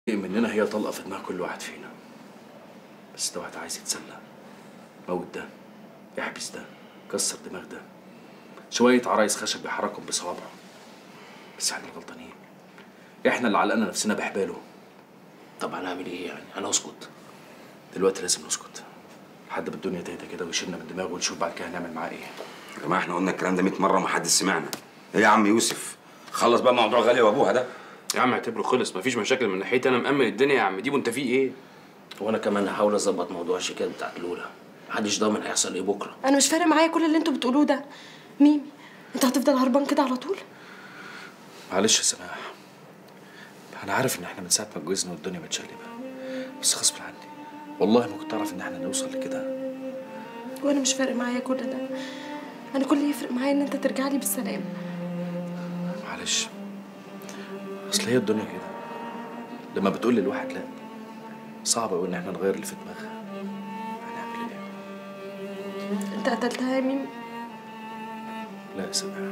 مننا هي طلقه في دماغ كل واحد فينا بس ده واحد عايز يتسلى موت ده يحبس ده كسر دماغ ده شويه عرايس خشب بيحركهم بصوابعه بس احنا الغلطانين احنا اللي علقنا نفسنا بحباله طب هنعمل ايه يعني هنسكت دلوقتي لازم نسكت لحد ما الدنيا تهدى كده ويشيلنا من دماغه ونشوف بعد كده هنعمل معاه ايه يا جماعه احنا قلنا الكلام ده 100 مره ومحدش سمعنا ايه يا عم يوسف خلص بقى موضوع غاليه وابوها ده يا عم اعتبره خلص مفيش مشاكل من ناحيتي انا مأمن الدنيا يا عم ديبو انت في ايه؟ وانا كمان هحاول اظبط موضوع الشيكات بتاعت لولا محدش ضامن هيحصل ايه بكره انا مش فارق معايا كل اللي انتوا بتقولوه ده ميمي انت هتفضل هربان كده على طول معلش يا سماح انا عارف ان احنا من ساعه ما اتجوزنا والدنيا متشقلبه بس غصب عني والله ما كنت اعرف ان احنا نوصل لكده وانا مش فارق معايا كل ده انا كل اللي يفرق معايا ان انت ترجع لي بالسلام معلش اصل هي الدنيا كده لما بتقول للواحد لا صعب قوي ان احنا نغير اللي في دماغها هنعمل ايه انت قتلتها يا ميمي لا يا سماح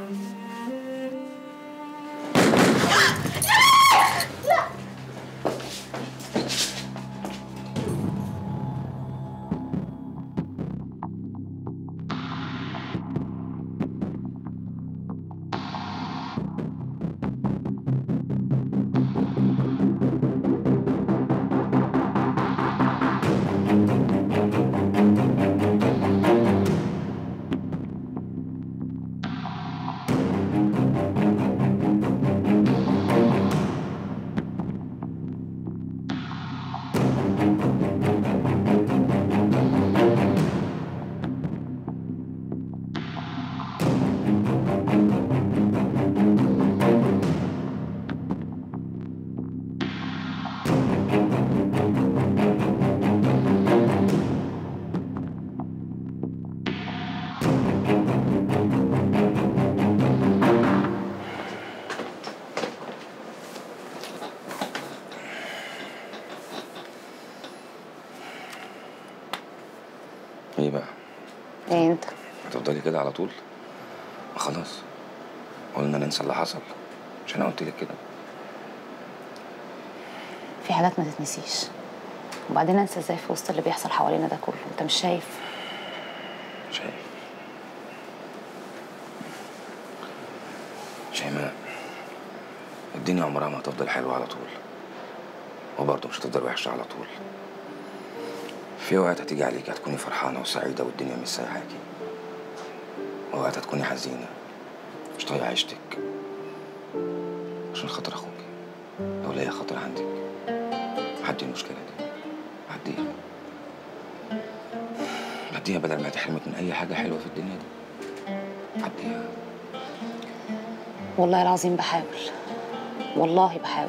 ايه بقى ايه انت هتفضلي كده على طول ما خلاص قلنا ننسى اللي حصل مش انا قلت لك كده في حاجات ما تتنسيش وبعدين انسى ازاي في وسط اللي بيحصل حوالينا ده كله انت مش شايف شايف شيماء الدنيا عمرها ما هتفضل حلوة على طول وبرضه مش هتفضل وحشة على طول في وقت هتيجي عليك هتكوني فرحانة وسعيدة والدنيا مش سايحاكي وقت هتكوني حزينة مش طايقة عيشتك عشان خاطر أخوك لو ليا خاطر عندك عدي المشكلة دي عديها عديها بدل ما تحرمك من أي حاجة حلوة في الدنيا دي عديها والله العظيم بحاول والله بحاول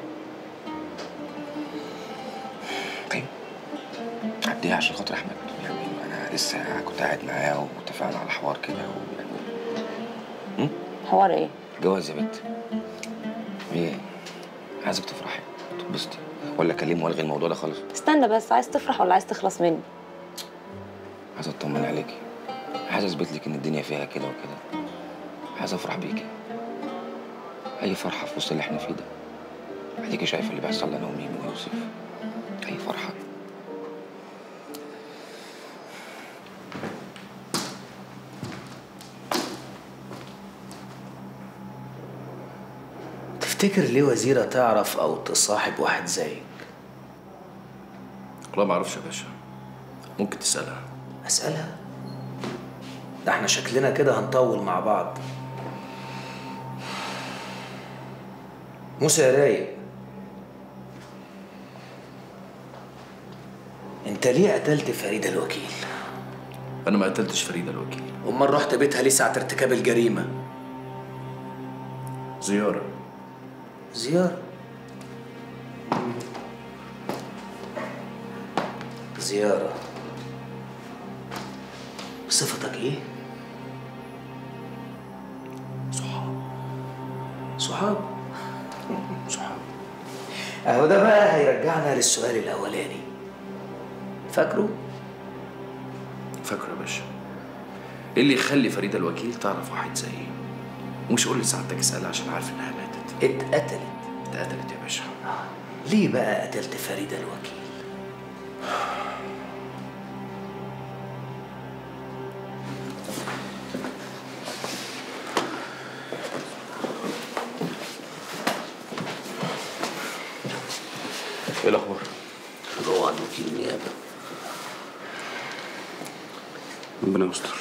طيب عديها عشان خاطر أحمد يعني أنا لسه كنت قاعد معاه واتفقنا على حوار كده ويعني حوار ايه جواز يا بنت ايه عايزك تفرحي تتبسطي ولا اكلمه والغي الموضوع ده خالص استنى بس عايز تفرح ولا عايز تخلص مني عايز اطمن عليكي عايز اثبت لك ان الدنيا فيها كده وكده عايز افرح بيكي اي فرحه في وسط اللي احنا فيه ده اديكي شايفه اللي بيحصل لنا وميمي ويوسف اي فرحه تفتكر ليه وزيرة تعرف أو تصاحب واحد زيك؟ والله ما اعرفش يا باشا ممكن تسالها أسألها؟ ده احنا شكلنا كده هنطول مع بعض موسى يا رايق انت ليه قتلت فريدة الوكيل؟ انا ما قتلتش فريده الوكيل امال رحت بيتها ليه ساعة ارتكاب الجريمة؟ زياره زيارة زيارة صفتك ايه؟ صحاب صحاب صحاب اهو ده بقى هيرجعنا للسؤال الاولاني فاكره؟ فاكره يا باشا ايه اللي يخلي فريده الوكيل تعرف واحد زيي ومش قول لي سعادتك اسالها عشان عارف انها ماتت اتقتلت اتقتلت يا باشا ليه بقى قتلت فريدة الوكيل ايه الاخبار؟ جوه عند وكيل النيابه ربنا يستر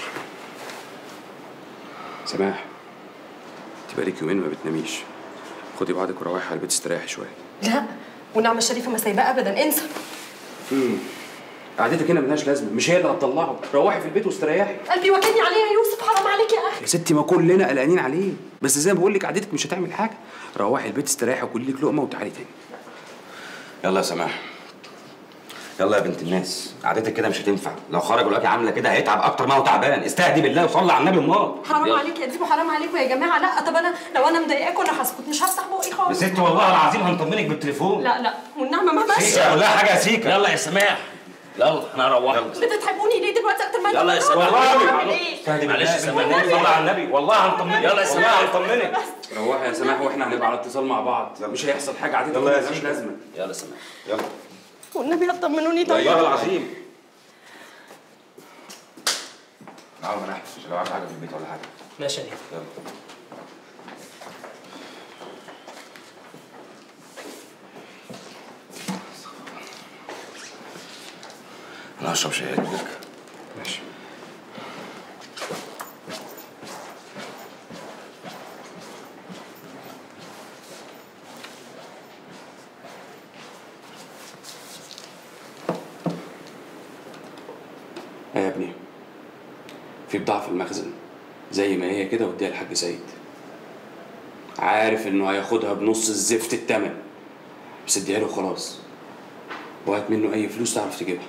سماح انت بقالك يومين ما بتناميش خدي بعضك وروحي على البيت استريحي شويه لا والنعمة الشريفة ما سايباه أبدا انسى قعدتك هنا ملهاش لازمه مش هي اللي هتطلعه روحي في البيت واستريحي قلبي وكلني عليه يا يوسف حرام عليك يا أخي يا ستي ما كلنا قلقانين عليه بس زي ما بقول لك قعدتك مش هتعمل حاجه روحي البيت استريحي وكلي لك لقمه وتعالي تاني يلا يا سماح يلا يا بنت الناس قعدتك كده مش هتنفع لو خرج دلوقتي عامله كده هيتعب اكتر ما هو تعبان استهدي بالله وصلي على النبي امال حرام يلا. عليك يا ديبو حرام عليكم يا جماعة لا طب أنا لو أنا مضايقاكم أنا هسكت مش هفتح بقي يا خالص ست والله العظيم هنطمنك بالتليفون لا لا والنعمة ما ماشية سيكا كلها حاجه يا سيكا يلا يا سماح يلا انا هروحك بتتعبوني ليه دلوقتي أكتر ما أنتوا يلا يا بتتعبوا؟ سلام. بعمل إيه؟ استهدي معلش يا بالله سماح. صلي على النبي والله هنطمنك يلا يا سماح. والله هنطمنك روحي يا سماح واحنا هنبقى على اتصال مع بعض مش هيحصل حاجه قعدتك يلا يا ملهاش سيدي. لازمه يلا يا سماح يلا والنبي هتطمنوني طيب والله العظيم نعم انا احسن عشان لو عايز حاجه في البيت ولا حاجه ماشي يا ديب يلا انا هشرب شاي كبير ماشي يا ابني في بضاعة في المخزن زي ما هي كده وديها للحاج سيد عارف انه هياخدها بنص الزفت التمن بس اديها له خلاص وهات منه اي فلوس تعرف تجيبها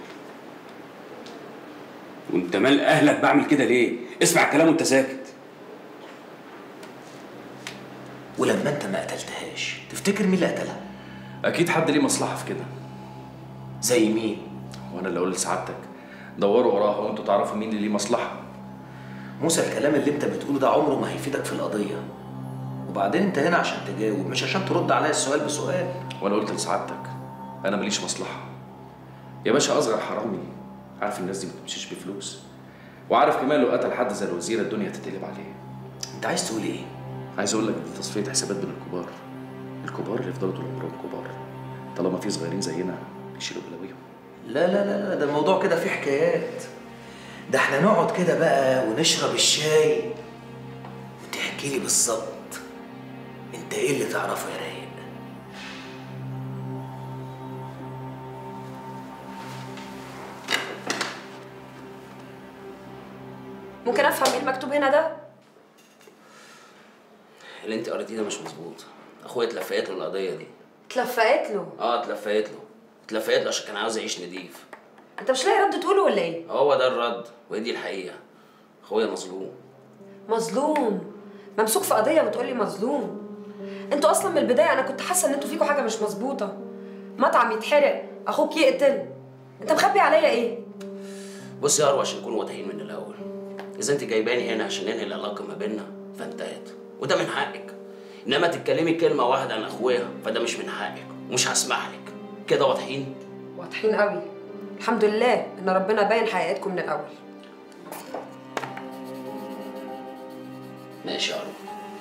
وانت مال اهلك بعمل كده ليه اسمع الكلام وانت ساكت ولما انت ما قتلتهاش تفتكر مين اللي قتلها اكيد حد ليه مصلحه في كده زي مين وانا اللي اقول لسعادتك دوروا وراها وانتوا تعرفوا مين اللي ليه مصلحه موسى الكلام اللي انت بتقوله ده عمره ما هيفيدك في القضيه وبعدين انت هنا عشان تجاوب مش عشان ترد عليا السؤال بسؤال وانا قلت لسعادتك انا ماليش مصلحه يا باشا اصغر حرامي عارف الناس دي ما بتمشيش بفلوس وعارف كمان لو قتل حد زي الوزير الدنيا هتتقلب عليه انت عايز تقول ايه عايز اقول لك دي تصفيه حسابات بين الكبار الكبار اللي يفضلوا طول عمرهم كبار طالما في صغيرين زينا يشيلوا بلاويهم لا لا لا لا ده الموضوع كده فيه حكايات ده احنا نقعد كده بقى ونشرب الشاي وتحكي لي بالظبط انت ايه اللي تعرفه يا رايق ممكن أفهم إيه المكتوب هنا ده؟ اللي انت قريتيه ده مش مظبوط اخويا اتلفقت له القضيه دي اتلفقت له اه اتلفقت له اتلفقت له عشان كان عاوز يعيش نضيف أنت مش لاقي رد تقوله ولا إيه؟ هو ده الرد وهي دي الحقيقه اخويا مظلوم مظلوم ممسوك في قضية بتقولي مظلوم انتوا اصلا من البداية انا كنت حاسة ان انتوا فيكوا حاجة مش مظبوطة مطعم يتحرق اخوك يقتل انت مخبي عليا ايه؟ بص يا اروى عشان نكون واضحين من الاول اذا انت جايباني هنا عشان ننهي العلاقه ما بيننا فانتهت وده من حقك انما تتكلمي كلمه واحده عن اخويا فده مش من حقك ومش هسمح لك كده واضحين واضحين قوي الحمد لله ان ربنا باين حقيقتكم من الاول ماشي يا اروى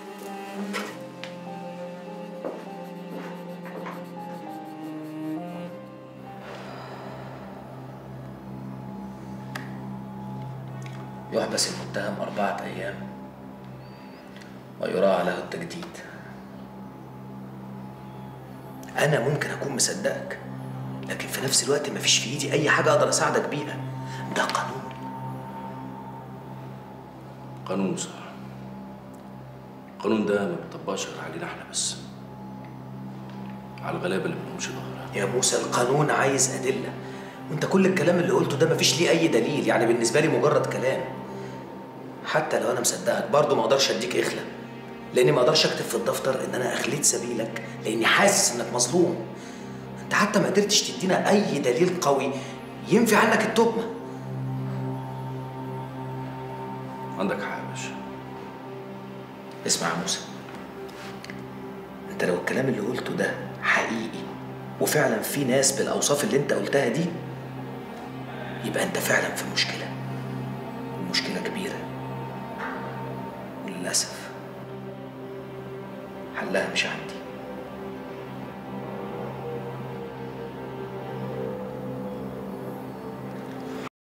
يحبس المتهم أربعة أيام ويراعى له التجديد أنا ممكن أكون مصدقك لكن في نفس الوقت مفيش في إيدي أي حاجة أقدر أساعدك بيها ده قانون قانون صح القانون ده ما بيطبقش غير علينا احنا بس على الغلابه اللي ملهمش ظهر يا موسى القانون عايز أدلة وأنت كل الكلام اللي قلته ده مفيش ليه أي دليل يعني بالنسبة لي مجرد كلام حتى لو أنا مصدقك برضه ما أقدرش أديك إخلة لأني ما أقدرش أكتب في الدفتر إن أنا أخليت سبيلك لأني حاسس إنك مظلوم أنت حتى ما قدرتش تدينا أي دليل قوي ينفي عنك التهمة عندك حق يا باشا اسمع يا موسى انت لو الكلام اللي قلته ده حقيقي وفعلا في ناس بالاوصاف اللي انت قلتها دي يبقى انت فعلا في مشكله ومشكله كبيره وللاسف حلها مش عندي